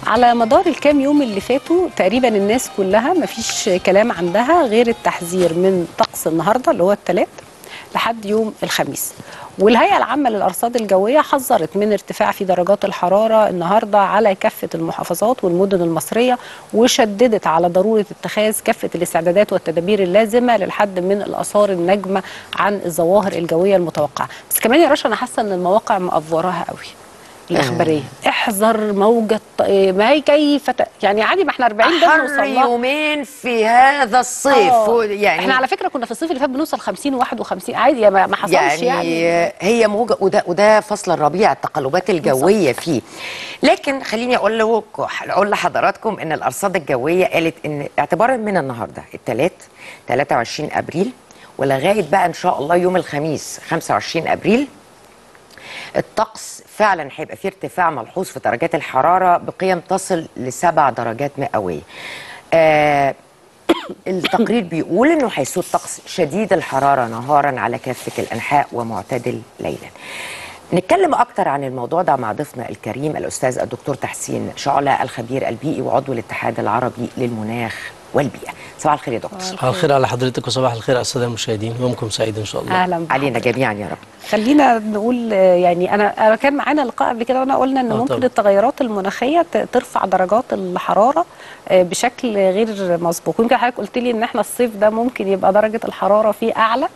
على مدار الكام يوم اللي فاتوا تقريبا الناس كلها مفيش كلام عندها غير التحذير من طقس النهارده اللي هو الثلاث لحد يوم الخميس والهيئه العامه للارصاد الجويه حذرت من ارتفاع في درجات الحراره النهارده على كافه المحافظات والمدن المصريه وشددت على ضروره اتخاذ كافه الاستعدادات والتدابير اللازمه للحد من الاثار الناجمه عن الظواهر الجويه المتوقعه بس كمان يا رشا انا حاسه ان المواقع مقفوراها قوي الاخباريه احذر موجه ما كيف ت... يعني عادي ما احنا 40 ده حر نوصل لها يومين في هذا الصيف آه. يعني احنا على فكره كنا في الصيف اللي فات بنوصل 50 و51 عادي يا ما ما حصلش يعني, يعني, هي موجة وده وده فصل الربيع التقلبات الجوية فيه لكن خليني اقول له اقول لحضراتكم ان الارصاد الجوية قالت ان اعتبارا من النهارده الثلاث 23 ابريل ولغايه بقى ان شاء الله يوم الخميس 25 ابريل الطقس فعلا هيبقى فيه ارتفاع ملحوظ في درجات الحراره بقيم تصل لسبع درجات مئويه. آه التقرير بيقول انه هيسود طقس شديد الحراره نهارا على كافه الانحاء ومعتدل ليلا. نتكلم اكتر عن الموضوع ده مع ضيفنا الكريم الاستاذ الدكتور تحسين شعله الخبير البيئي وعضو الاتحاد العربي للمناخ والبيئه. صباح الخير يا دكتور. صباح الخير على حضرتك وصباح الخير على الساده المشاهدين يومكم سعيد ان شاء الله اهلا بحضرتك. علينا جميعا يا رب. خلينا نقول آه، يعني انا أنا كان معانا لقاء قبل كده وانا قلنا ان آه ممكن طبعا. التغيرات المناخيه ت- ترفع درجات الحراره آه، بشكل غير مسبوق ويمكن حضرتك قلت لي ان احنا الصيف ده ممكن يبقى درجه الحراره فيه اعلى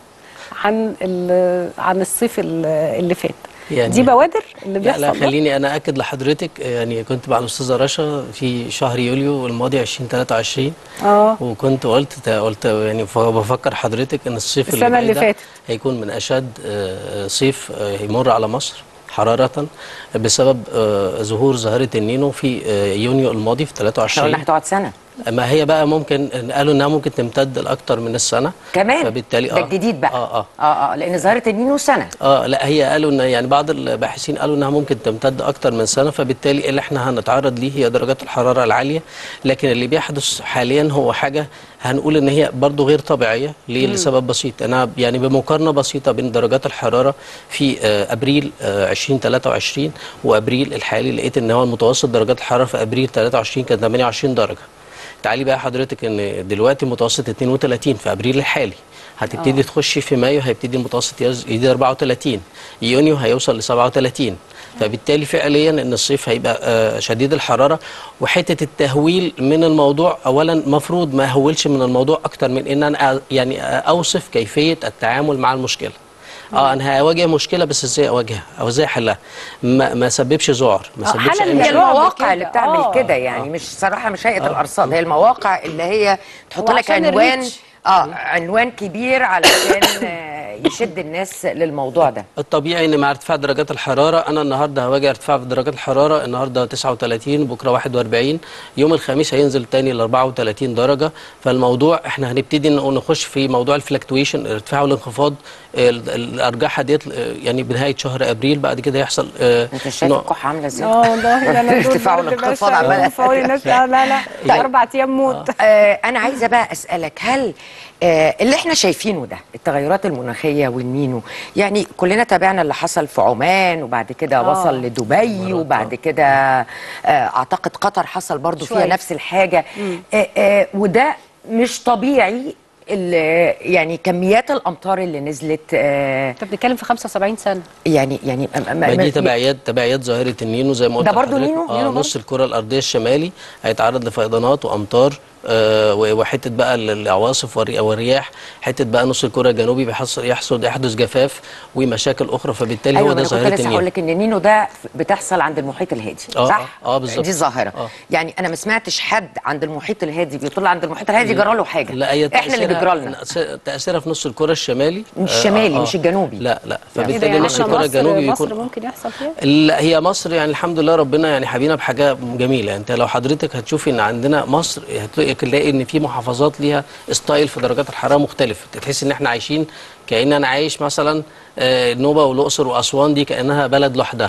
عن ال- عن الصيف ال- اللي فات يعني- دي بوادر اللي لا بيحصل لا ده؟ خليني انا اكد لحضرتك يعني كنت مع الاستاذه رشا في شهر يوليو الماضي 2023 اه وكنت قلت قلت يعني ف- بفكر حضرتك ان الصيف السنة جاي اللي ده فاتت. هيكون من اشد آه، صيف آه، يمر على مصر حرارة بسبب آه، ظهور ظاهرة النينو في آه، يونيو الماضي في احنا قلنا 23 هتقعد سنه. ما هي بقى ممكن قالوا انها ممكن تمتد لاكثر من السنه كمان فبالتالي ده الجديد بقى اه اه اه اه لان ظاهره النينو سنه اه لا هي قالوا ان يعني بعض الباحثين قالوا انها ممكن تمتد اكتر من سنه فبالتالي اللي احنا هنتعرض ليه هي درجات الحراره العاليه لكن اللي بيحدث حاليا هو حاجه هنقول ان هي برضو غير طبيعيه ليه لسبب بسيط انا يعني بمقارنه بسيطه بين درجات الحراره في آه، ابريل آه، 2023 وابريل الحالي لقيت ان هو المتوسط درجات الحراره في ابريل 23 كان 28 درجه تعالي بقى حضرتك ان دلوقتي متوسط 32 في ابريل الحالي هتبتدي آه. تخشي في مايو هيبتدي المتوسط يز- يزيد 34 يونيو هيوصل ل 37 فبالتالي فعليا ان الصيف هيبقى آه، شديد الحراره وحته التهويل من الموضوع اولا مفروض ما اهولش من الموضوع اكتر من ان انا أ- يعني اوصف كيفيه التعامل مع المشكله اه انا هواجه مشكله بس ازاي اواجهها او ازاي احلها ما ما سببش ذعر ما آه، سببش حالة اي من هي مشكله الوعي المواقع كده. اللي بتعمل آه. كده يعني مش صراحه مش هيئه الارصاد هي المواقع اللي هي تحط لك وعشان عنوان الريتش. اه عنوان كبير علشان آه، يشد الناس للموضوع ده الطبيعي ان مع ارتفاع درجات الحراره انا النهارده هواجه ارتفاع في درجات الحراره النهارده 39 بكره 41 يوم الخميس هينزل تاني ل 34 درجه فالموضوع احنا هنبتدي ن- نخش في موضوع الفلكتويشن الارتفاع والانخفاض ال- الارجحه ديت آه، يعني بنهايه شهر ابريل بعد كده يحصل آه، انت شايف نوع- الكحه عامله ازاي؟ اه والله انا دول ارتفاع برد والانخفاض بشع عمالة وفوق الناس لا لا لا طيب. اربع ايام موت آه انا عايزه بقى اسالك هل آه اللي احنا شايفينه ده التغيرات المناخيه والنينو يعني كلنا تابعنا اللي حصل في عمان وبعد كده آه. وصل لدبي وبعد كده آه اعتقد قطر حصل برضو فيها شوية. نفس الحاجه آه آه وده مش طبيعي ال- يعني كميات الامطار اللي نزلت آه انت بتتكلم في 75 سنه يعني يعني ما- ما- ما دي ما- تبعيات تبعيات ظاهره النينو زي ما قلت ده برضو لحضرتك. نينو؟ اه نينو نص الكره الارضيه الشمالي هيتعرض لفيضانات وامطار آه و- وحته بقى ال- العواصف والري- والرياح حته بقى نص الكره الجنوبي بيحصل يحصل يحدث جفاف ومشاكل اخرى فبالتالي ايوه هو ما ده انا كنت ظاهره لسه هقول النينو لك ان النينو ده بتحصل عند المحيط الهادي آه، صح؟ آه، آه، بالظبط. دي ظاهره آه. يعني انا ما سمعتش حد عند المحيط الهادي بيطلع عند المحيط الهادي جرى له حاجه لا هي احنا اللي تأثيرها- بيجرى لنا تاثيرها في نص الكره الشمالي مش الشمالي، مش الجنوبي. لا لا ايه ده فبالتالي يعني نص احنا الكره مصر الجنوبي مصر بيكون ممكن يحصل فيها لا هي مصر يعني الحمد لله ربنا يعني حبينا بحاجه جميله انت لو حضرتك هتشوفي ان عندنا مصر هتلاقي تلاقي ان في محافظات ليها ستايل في درجات الحراره مختلف تحس ان احنا عايشين كأن انا عايش مثلا آه، النوبه والاقصر واسوان دي كانها بلد لوحدها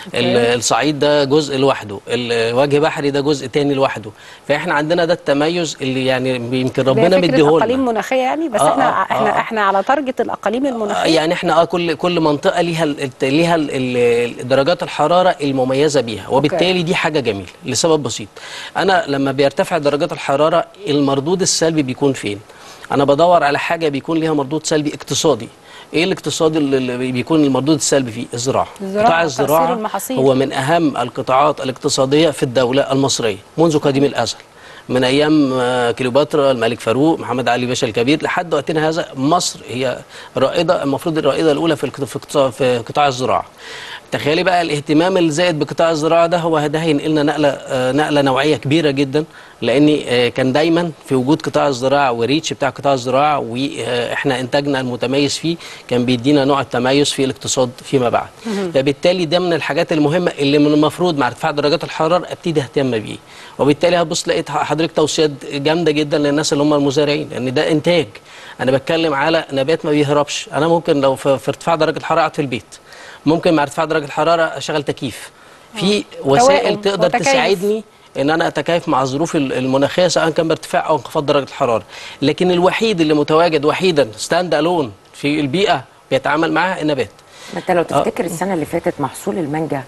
ال- الصعيد ده جزء لوحده الوجه بحري ده جزء تاني لوحده فاحنا عندنا ده التميز اللي يعني يمكن اللي هي ربنا فكرة مديهولنا اقاليم مناخيه يعني بس آه، احنا آه، احنا آه. احنا على تارجت الاقاليم آه، المناخيه يعني احنا اه كل كل منطقه ليها ال- الت- ليها ال- ال- درجات الحراره المميزه بيها وبالتالي دي حاجه جميله لسبب بسيط انا لما بيرتفع درجات الحراره المردود السلبي بيكون فين انا بدور على حاجه بيكون ليها مردود سلبي اقتصادي ايه الاقتصاد اللي اللي بيكون المردود السلبي فيه الزراعه الزراعة قطاع وتأثير الزراعه المحاصيل. هو من اهم القطاعات الاقتصاديه في الدوله المصريه منذ قديم الازل من ايام آه، كليوباترا الملك فاروق محمد علي باشا الكبير لحد وقتنا هذا مصر هي رائده المفروض الرائده الاولى في القط- في قطاع- في قطاع الزراعه تخيلي بقى الاهتمام الزائد بقطاع الزراعه ده هو ده هينقلنا نقله آه، نقله نوعيه كبيره جدا لان آه، كان دايما في وجود قطاع الزراعه والريتش بتاع قطاع الزراعه واحنا انتاجنا المتميز فيه كان بيدينا نوع التميز في الاقتصاد فيما بعد فبالتالي ده من الحاجات المهمه اللي من المفروض مع ارتفاع درجات الحراره ابتدي اهتم بيه وبالتالي هتبص لقيت حضرتك توصيات جامده جدا للناس اللي هم المزارعين لان ده انتاج انا بتكلم على نبات ما بيهربش انا ممكن لو في في ارتفاع درجه الحراره اقعد في البيت ممكن مع ارتفاع درجه الحراره اشغل تكييف في وسائل توائم تقدر وتكيف. تساعدني ان انا اتكيف مع الظروف ال- المناخيه سواء كان بارتفاع او انخفاض درجه الحراره لكن الوحيد اللي متواجد وحيدا ستاند الون في البيئه بيتعامل معها النبات ما انت لو تفتكر السنه اللي فاتت محصول المانجا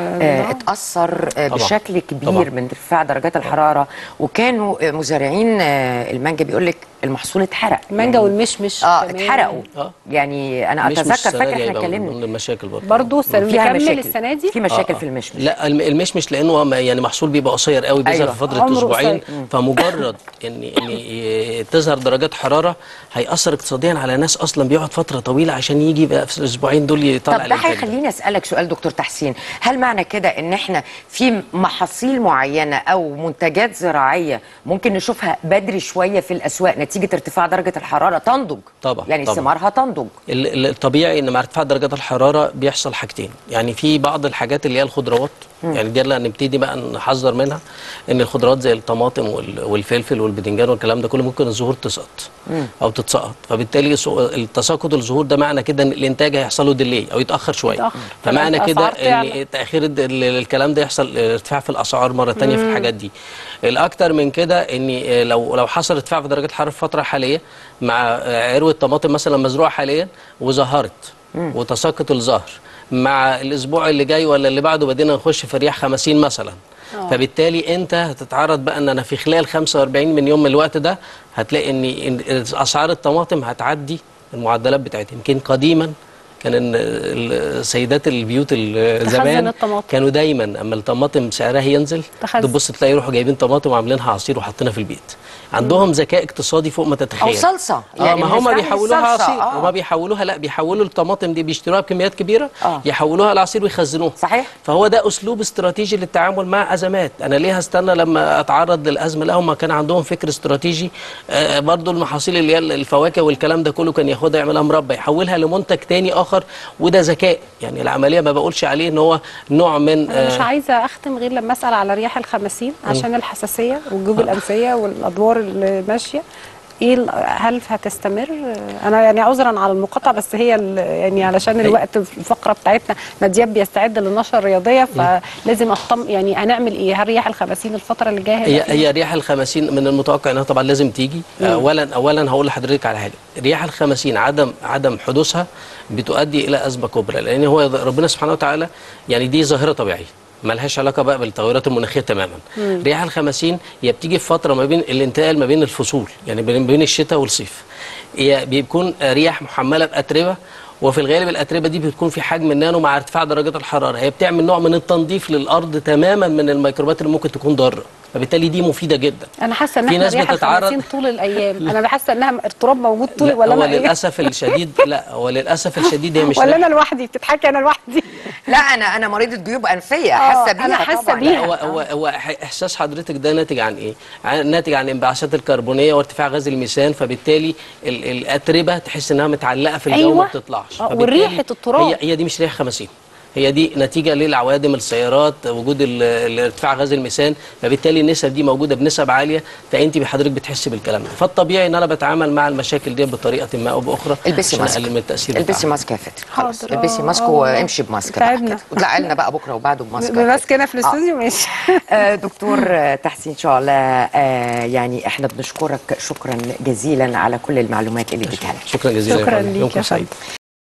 آه اتأثر آه طبعا. بشكل كبير طبعا. من ارتفاع درجات الحرارة وكانوا آه، مزارعين آه المانجا بيقول لك المحصول اتحرق المانجا يعني والمشمش اه كمان. اتحرقوا آه. يعني انا مش مش اتذكر السنة فاكر دي احنا هيبقى من اتكلمنا ضمن المشاكل برضه برضه السنة فيها نكمل مشاكل السنه دي في مشاكل آه. في المشمش لا الم- المشمش لانه هو ما- يعني محصول بيبقى قصير قوي بيظهر أيوة. في فتره عمره اسبوعين قصير. فمجرد ان ان ي- تظهر درجات حراره هياثر اقتصاديا على ناس اصلا بيقعد فتره طويله عشان يجي بقى في الاسبوعين دول يطلع طب ده الإنتاج هيخليني اسالك سؤال دكتور تحسين هل معنى كده ان احنا في محاصيل معينه او منتجات زراعيه ممكن نشوفها بدري شويه في الاسواق نتيجه ارتفاع درجه الحراره تنضج طبعا، يعني طبعا. ثمارها تنضج ال- ال- الطبيعي ان مع ارتفاع درجات الحراره بيحصل حاجتين يعني في بعض الحاجات اللي هي الخضروات يعني دي اللي هنبتدي بقى نحذر منها ان الخضروات زي الطماطم وال- والفلفل والبدنجان والكلام ده كله ممكن الزهور تسقط او تتسقط فبالتالي سو- التساقط الزهور ده معنى كده ان الانتاج هيحصل له ديلي او يتاخر شويه يتأخر. فمعنى كده فالأسعار تعلى. ان تاخير الد- ال- الكلام ده يحصل ارتفاع في الاسعار مره تانية في الحاجات دي الاكتر من كده ان لو لو حصل ارتفاع في درجه الحراره في الفتره الحاليه مع عروه طماطم مثلا مزروعه حاليا وظهرت وتساقط الزهر مع الاسبوع اللي جاي ولا اللي بعده بدينا نخش في رياح خمسين مثلا فبالتالي انت هتتعرض بقى ان انا في خلال 45 من يوم من الوقت ده هتلاقي ان إن اسعار الطماطم هتعدي المعدلات بتاعتها يمكن قديما كان إن ال- سيدات البيوت ال- تخزن زمان الطماطم. كانوا دايما اما الطماطم سعرها ينزل تخزن. تبص تلاقي يروحوا جايبين طماطم وعاملينها عصير وحاطينها في البيت عندهم ذكاء اقتصادي فوق ما تتخيل او صلصه اه ما هم بنستعمل بيحولوها الصلصة، عصير آه. هما بيحولوها لا بيحولوا الطماطم دي بيشتروها بكميات كبيره آه. يحولوها لعصير ويخزنوها صحيح. فهو ده اسلوب استراتيجي للتعامل مع ازمات انا ليه هستنى لما اتعرض للازمه لا هم كان عندهم فكر استراتيجي آه برضو المحاصيل اللي هي الفواكه والكلام ده كله كان ياخدها يعملها مربى يحولها لمنتج تاني اخر وده ذكاء يعني العمليه ما بقولش عليه ان هو نوع من انا مش آه عايزه اختم غير لما اسال على رياح الخمسين عشان الحساسيه والجيوب الانفيه والادوار اللي ماشيه ايه ال- هل هتستمر انا يعني عذرا على المقاطعه بس هي ال- يعني علشان الوقت في الفقره بتاعتنا نادياب بيستعد للنشره الرياضيه فلازم اطمن يعني هنعمل ايه هل رياح الخمسين الفتره اللي جايه هي هيبقى فيها؟ هي رياح الخمسين من المتوقع انها طبعا لازم تيجي اولا اولا هقول لحضرتك على حاجه رياح الخمسين عدم عدم حدوثها بتؤدي الى ازمه كبرى لان هو ربنا سبحانه وتعالى يعني دي ظاهره طبيعيه ملهاش علاقه بقى بالتغيرات المناخيه تماما رياح الخمسين هي بتيجي في فتره ما بين الانتقال ما بين الفصول يعني بين بين الشتاء والصيف هي بيكون رياح محمله باتربه وفي الغالب الاتربه دي بتكون في حجم النانو مع ارتفاع درجات الحراره هي بتعمل نوع من التنظيف للارض تماما من الميكروبات اللي ممكن تكون ضاره فبالتالي دي مفيده جدا انا حاسه ان في احنا ناس رياح بتتعرض- الخمسين طول الايام انا حاسه انها التراب موجود طول لا ولا هو انا إيه؟ للاسف الشديد لا هو للاسف الشديد هي مش ولا رياح- انا لوحدي بتضحكي انا لوحدي لا انا انا مريضه جيوب انفيه آه، حاسه بيها أنا حاسة طبعاً. بيها. هو هو هو إح- احساس حضرتك ده ناتج عن ايه؟ عن ناتج عن انبعاثات الكربونيه وارتفاع غاز الميثان فبالتالي ال- الاتربه تحس انها متعلقه في الجو أيوة. ما بتطلعش آه، فبالتالي وريحة التراب. هي هي دي مش ريح خمسين هي دي نتيجه للعوادم السيارات وجود ال- ال- ارتفاع غاز الميثان فبالتالي النسب دي موجوده بنسب عاليه فانت بحضرتك بتحس بالكلام ده فالطبيعي ان انا بتعامل مع المشاكل دي بطريقه ما او باخرى البسي عشان ماسك اقلل من التاثير البسي بتاعها. ماسك يا فتحي خلاص حاضر. البسي آه، ماسك آه. وامشي بماسك بقى تعبنا. كده وتعالى لنا بقى بكره وبعده بماسك يا بماسك فتحي. هنا في آه. الاستوديو ماشي آه، دكتور آه، تحسين شعلة آه، يعني احنا بنشكرك شكرا جزيلا على كل المعلومات اللي اديتها لنا شكرا جزيلا يا شكراً فندم. ليك يومكم يا سعيد فندم.